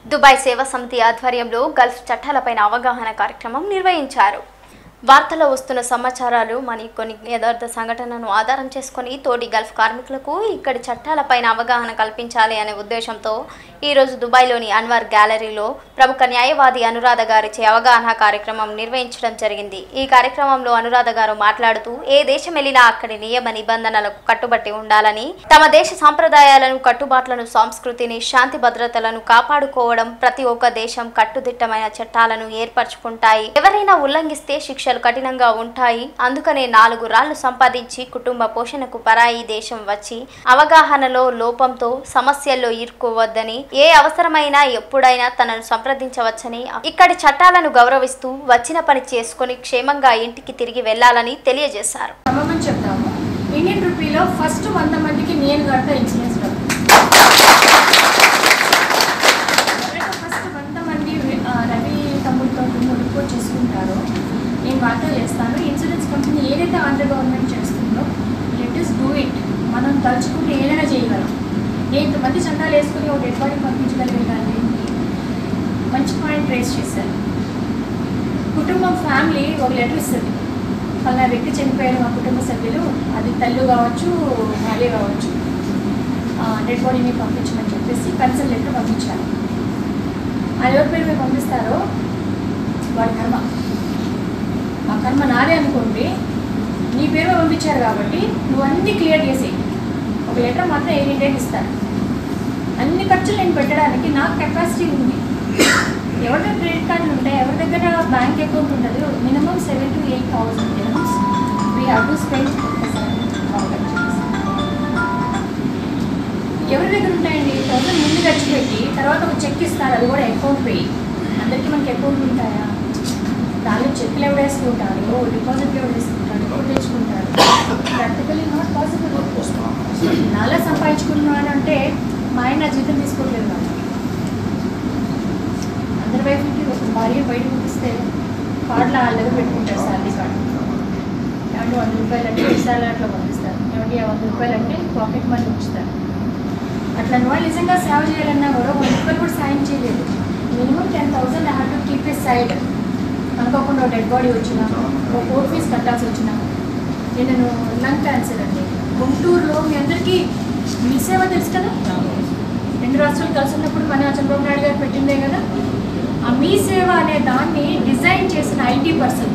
Dubai సేవా సమితి ఆధ్వర్యంలో గల్ఫ్ చట్టాలపైన అవగాహన కార్యక్రమం నిర్వహించారు వార్తల్లో వస్తున్న సమాచారాలు మరి కొన్ని యథార్థ సంఘటనను ఆధారం చేసుకొని తోటి గల్ఫ్ కార్మికులకు ఇక్కడి చట్టాలపైన అవగాహన కల్పించాలి అనే ఉద్దేశంతో ఈరోజు దుబాయ్లోని అన్వర్ గ్యాలరీలో ప్రముఖ న్యాయవాది అనురాధ గారిచే అవగాహన కార్యక్రమం నిర్వహించడం జరిగింది ఈ కార్యక్రమంలో అనురాధ గారు మాట్లాడుతూ ఏ దేశం వెళ్ళినా అక్కడి నియమ నిబంధనలకు కట్టుబట్టి ఉండాలని తమ దేశ సాంప్రదాయాలను కట్టుబాట్లను సంస్కృతిని శాంతి భద్రతలను కాపాడుకోవడం ప్రతి ఒక్క దేశం కట్టుదిట్టమైన చట్టాలను ఏర్పరచుకుంటాయి ఎవరైనా ఉల్లంఘిస్తే శిక్షలు కఠినంగా ఉంటాయి అందుకనే నాలుగు రాళ్లు సంపాదించి కుటుంబ పోషణకు పరాయి దేశం వచ్చి అవగాహనలో లోపంతో సమస్యల్లో ఇరుక్కోవద్దని ఏ అవసరమైనా ఎప్పుడైనా తనను సంప్రదించవచ్చని ఇక్కడి చట్టాలను గౌరవిస్తూ వచ్చిన పని చేసుకొని క్షేమంగా ఇంటికి తిరిగి వెళ్లాలని తెలియజేశారు సమమని చెప్తాము ఇండియన్ రూపీలో ఫస్ట్ వంద మందికి నేను కడతా ఇన్సూరెన్స్ డబ్బు ఎవరైతే ఫస్ట్ వంద మంది ఆ, రవి తమ్ముడితో రిపోర్ట్ చేసుకుంటారో నేను వార్త చేస్తాను ఇన్సూరెన్స్ కంపెనీ ఏదైతే ఆంధ్ర గవర్నమెంట్ చేస్తుందో లెట్ ఇస్ డూ ఇట్ మనం తలుచుకుంటే ఏదైనా చేయగలం నేను ఇంతమంది చందాలు వేసుకుని ఒక డెడ్ బాడీ పంపించగలిగాను మంచి పాయింట్ రేస్ చేశారు కుటుంబం ఫ్యామిలీ ఒక లెటర్ ఇస్తుంది ఫలానా వ్యక్తి చనిపోయారు మా కుటుంబ సభ్యులు అది తల్లు కావచ్చు భార్య కావచ్చు డెడ్ బాడీని పంపించమని చెప్పేసి కన్సల్ లెటర్ పంపించాలి అది ఎవరి పేరు మీద పంపిస్తారో వాడి కర్మ ఆ కర్మ నాదే అనుకోండి నీ పేరు మీద పంపించారు కాబట్టి నువ్వు అన్నీ క్లియర్ చేసేయి ఒక లెటర్ మాత్రం ఎయిట్ డేట్ ఇస్తారు అన్ని ఖర్చులు నేను పెట్టడానికి నాకు కెపాసిటీ ఉంది ఎవరి దగ్గర క్రెడిట్ కార్డులు ఉంటాయి ఎవరి దగ్గర బ్యాంక్ అకౌంట్ ఉండదు minimum seven to eight thousand దినమ్స్ వీ హ్యావ్ టు స్పెండ్ ఎవరి దగ్గర ఉంటాయండి థౌసండ్ ముందు ఖర్చు పెట్టి తర్వాత ఒక చెక్ ఇస్తారు అది కూడా అకౌంట్ పే అందరికీ మనకి అకౌంట్ ఉంటాయా దానిలో చెక్లు ఎవరు వేసుకుంటారు డిపాజిట్లు ఎవరు వేసుకుంటారు ఎవరు తెచ్చుకుంటారు ప్రాక్టికలీ నాట్ పాసిబుల్ నాలా సంపాదించుకున్నాను అంటే మా ఆయన నా జీతం తీసుకోవట్లేదు కాబట్టి అందరి వైపుకి ఒక భార్య బయట పంపిస్తే కార్డులో వాళ్ళ దగ్గర పెట్టుకుంటారు శాలరీ కార్డు ఏమంటే వంద రూపాయలు అంటే విశాల అట్లా పంపిస్తారు ఏమంటే ఆ వంద రూపాయలు అంటే పాకెట్ మనీ ఉంచుతారు అట్లాంటి వాళ్ళు నిజంగా సేవ చేయాలన్నా కూడా వంద రూపాయలు కూడా సాయం చేయలేదు minimum ten thousand have to keep aside అనుకోకుండా డెడ్ బాడీ వచ్చినా ఒక కోర్ట్ ఫీజు కట్టాల్సి వచ్చినా నేను లంగ్ క్యాన్సర్ అండి గుంటూరులో మీ అందరికీ మీ సేవ తెలుసు కదా రెండు రాష్ట్రాలు కలిసి ఉన్నప్పుడు మన చంద్రబాబు నాయుడు గారు పెట్టిందే కదా ఆ మీ సేవ అనే దాన్ని డిజైన్ చేసిన ఐటీ పర్సన్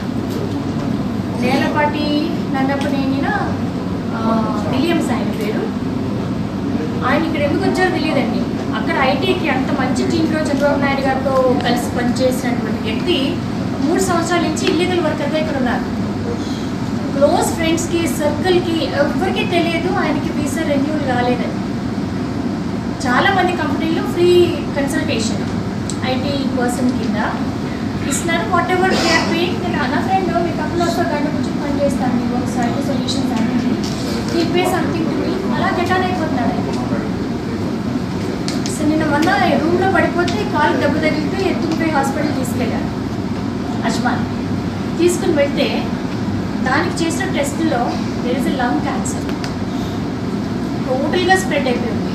నేలపాటి నందపనేనిన విలియమ్స్ ఆయన పేరు ఆయన ఇక్కడ ఎందుకు వచ్చారో తెలియదండి అక్కడ ఐటీకి అంత మంచి టీంలో చంద్రబాబు నాయుడు గారితో కలిసి పనిచేసినటువంటి వ్యక్తి మూడు సంవత్సరాల నుంచి ఇల్లీగల్ వర్కర్గా ఇక్కడ ఉన్నారు క్లోజ్ ఫ్రెండ్స్కి సర్కిల్కి ఎవరికి తెలియదు ఆయనకి వీసా రెన్యూల్ కాలేదని చాలా మంది కంపెనీలు ఫ్రీ కన్సల్టేషన్ ఐటీ పర్సన్ కింద ఇస్తున్నారు వాట్ ఎవర్ దే పేయింగ్ నేను అన్న ఫ్రెండ్ మీ కంపెనీలో వస్తే గంట కూర్చొని పని చేస్తాను మీకు ఒకసారి సొల్యూషన్స్ అనేది ఈ పే సంథింగ్ టు మీ అలా గెటాన్ అయిపోతున్నాడు ఆయన సో నిన్న మొన్న రూమ్లో పడిపోతే కాలు దెబ్బ తగిలితే ఎత్తుకుపోయి హాస్పిటల్ తీసుకెళ్ళారు అజ్మాన్ తీసుకుని వెళ్తే దానికి చేసిన టెస్ట్లో there is a lung cancer టోటల్గా స్ప్రెడ్ అయిపోయింది